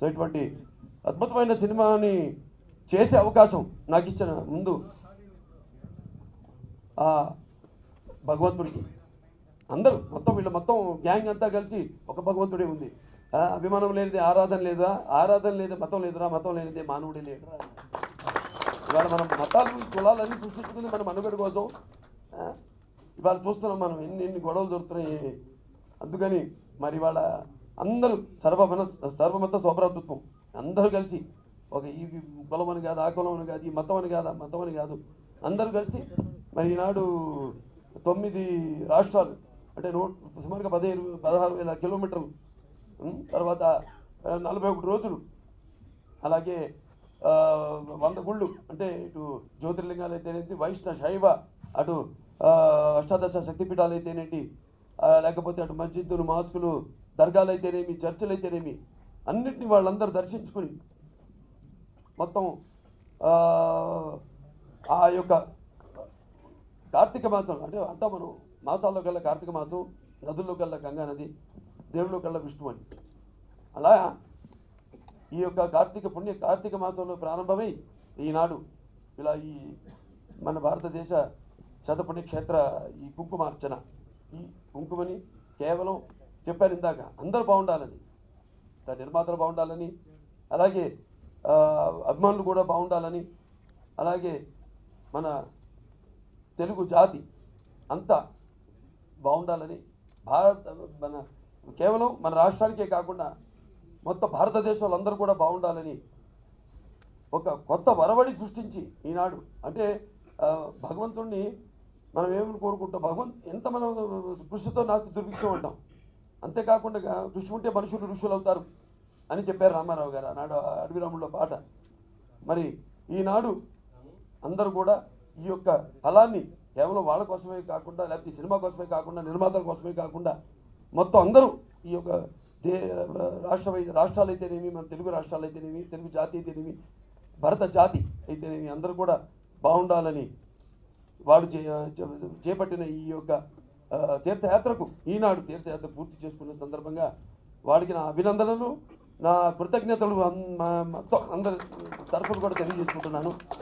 so ఇటువంటి అద్భుతమైన సినిమాని చేసే అవకాశం నాకు ఇచ్చిన ముందు ఆ భగవంతుడికి అందరూ మొత్తం వీళ్ళు మొత్తం గ్యాంగ్ అంతా కలిసి ఒక భగవంతుడే ఉంది ఆ, అభిమానం లేనిది ఆరాధన లేదా ఆరాధన లేదా మతం లేదురా మతం లేనిదే మానవుడే లేదురా ఇవాళ మనం మతాలు కులాలన్నీ సృష్టించుకుంది మన మనుగడ కోసం ఆ, ఇవాళ చూస్తున్నాం మనం ఎన్ని ఎన్ని గొడవలు దొరుకుతున్నాయి అందుకని మరి ఇవాళ అందరూ సర్వమన సర్వమత స్వభ్రాతృత్వం అందరూ కలిసి ఒక ఈ కులం అని కాదు ఆ కులం అని కాదు ఈ మతం అని కాదు ఆ మతం అని కాదు అందరూ కలిసి మరి ఈనాడు తొమ్మిది రాష్ట్రాలు అంటే నూట సుమారుగా పదిహేను పదహారు వేల కిలోమీటర్లు ఉం, తర్వాత ఆ, నలభై ఒకటి రోజులు అలాగే ఆ, వంద గుళ్ళు అంటే ఇటు జ్యోతిర్లింగాలు అయితేనేంటి వైష్ణవ శైవ అటు ఆ, అష్టాదశ శక్తిపీఠాలు అయితేనేంటి ఆ, లేకపోతే అటు మస్జిద్దులు మాస్కులు దర్గాలు అయితేనేమి చర్చిలు అయితేనేమి అన్నిటిని వాళ్ళందరూ దర్శించుకుని మొత్తం ఆ, ఆ యొక్క కార్తీక మాసం అంటే అంతా మనం మాసాల్లో కల్లా కార్తీక మాసం నదుల్లో కల్లా గంగా నది దేవుళ్ళో కల్లా విష్ణు అని అలా ఈ యొక్క కార్తీక పుణ్య కార్తీక మాసంలో ప్రారంభమై ఈనాడు ఇలా ఈ మన భారతదేశ శతపుణ్య క్షేత్ర ఈ కుంకుమార్చన ఈ కుంకుమని కేవలం చెప్పాను ఇందాక అందరూ బాగుండాలని ఇట్లా నిర్మాతలు బాగుండాలని అలాగే ఆ, అభిమానులు కూడా బాగుండాలని అలాగే మన తెలుగు జాతి అంతా బాగుండాలని భారత మన కేవలం మన రాష్ట్రానికే కాకుండా మొత్తం భారతదేశంలో అందరూ కూడా బాగుండాలని ఒక కొత్త వరవడి సృష్టించి ఈనాడు అంటే ఆ, భగవంతుణ్ణి మనం ఏమని కోరుకుంటాం భగవంత్ ఎంత మనం కృషితో నాస్తి దుర్భిక్షం అంటాం అంతేకాకుండా కృషి ఉంటే మనుషులు ఋషులు అవుతారు అని చెప్పారు రామారావు గారు ఆనాడు అడవి రాముల్లో పాట మరి ఈనాడు అందరూ కూడా ఈ యొక్క ఫలాన్ని కేవలం వాళ్ళ కోసమే కాకుండా లేకపోతే ఈ సినిమా కోసమే కాకుండా నిర్మాతల కోసమే కాకుండా మొత్తం అందరూ ఈ యొక్క దే రాష్ట్ర వై- రాష్ట్రాలు అయితేనేమి మన తెలుగు రాష్ట్రాలు అయితేనేమి తెలుగు జాతి అయితేనేమి భరత జాతి అయితేనేమి అందరూ కూడా బాగుండాలని వాడు చే చే- చేపట్టిన ఈ యొక్క ఆ, తీర్థయాత్రకు ఈనాడు తీర్థయాత్ర పూర్తి చేసుకున్న సందర్భంగా వాడికి నా అభినందనలు నా కృతజ్ఞతలు అన్- మా- మొత్తం అందరి తరఫున కూడా తెలియజేసుకుంటున్నాను